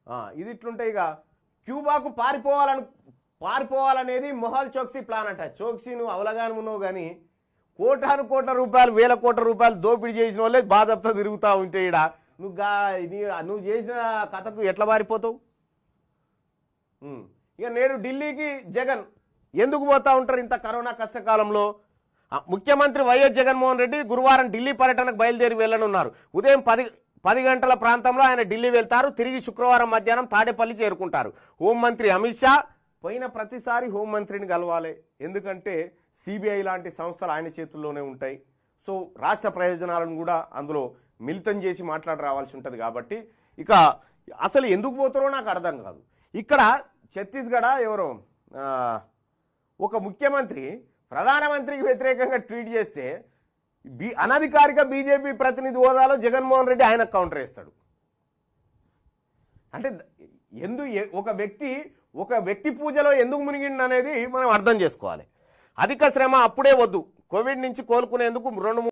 ఆ, ఇది ఇట్లుంటాయి ఇక క్యూబాకు పారిపోవాలని పారిపోవాలనేది మొహాల్ చోక్సీ ప్లాన్ అంట చోక్సీ నువ్వు అవలగాని ఉన్నావు కానీ కోటాను కోట్ల రూపాయలు వేల కోట్ల రూపాయలు దోపిడీ చేసిన వాళ్ళే బాధప్తా తిరుగుతా ఉంటే ఈడ నువ్వు గా నీ నువ్వు చేసిన కథకు ఎట్లా పారిపోతావు ఉమ్. ఇక నేడు ఢిల్లీకి జగన్ ఎందుకు పోతా ఉంటారు ఇంత కరోనా కష్టకాలంలో ఆ, ముఖ్యమంత్రి వైఎస్ జగన్మోహన్ రెడ్డి గురువారం ఢిల్లీ పర్యటనకు బయలుదేరి వెళ్ళనున్నారు ఉదయం పది పది గంటల ప్రాంతంలో ఆయన ఢిల్లీ వెళ్తారు తిరిగి శుక్రవారం మధ్యాహ్నం తాడేపల్లి చేరుకుంటారు హోంమంత్రి అమిత్ షా పోయిన ప్రతిసారి హోంమంత్రిని కలవాలి ఎందుకంటే సిబిఐ లాంటి సంస్థలు ఆయన చేతుల్లోనే ఉంటాయి సో రాష్ట్ర ప్రయోజనాలను కూడా అందులో మిళితం చేసి మాట్లాడి రావాల్సి ఉంటుంది కాబట్టి ఇక అసలు ఎందుకు పోతారో నాకు అర్థం కాదు ఇక్కడ ఛత్తీస్గఢ ఎవరో ఆ, ఒక ముఖ్యమంత్రి ప్రధానమంత్రికి వ్యతిరేకంగా ట్వీట్ చేస్తే బి అనధికారిక బీజేపీ ప్రతినిధి హోదాలో జగన్మోహన్ రెడ్డి ఆయన కౌంటర్ వేస్తాడు అంటే ద- ఎందు ఎ- ఒక వ్యక్తి ఒక వ్యక్తి పూజలో ఎందుకు మునిగిండు అనేది మనం అర్థం చేసుకోవాలి అధిక శ్రమ అప్పుడే వద్దు కోవిడ్ నుంచి కోలుకునేందుకు రెండు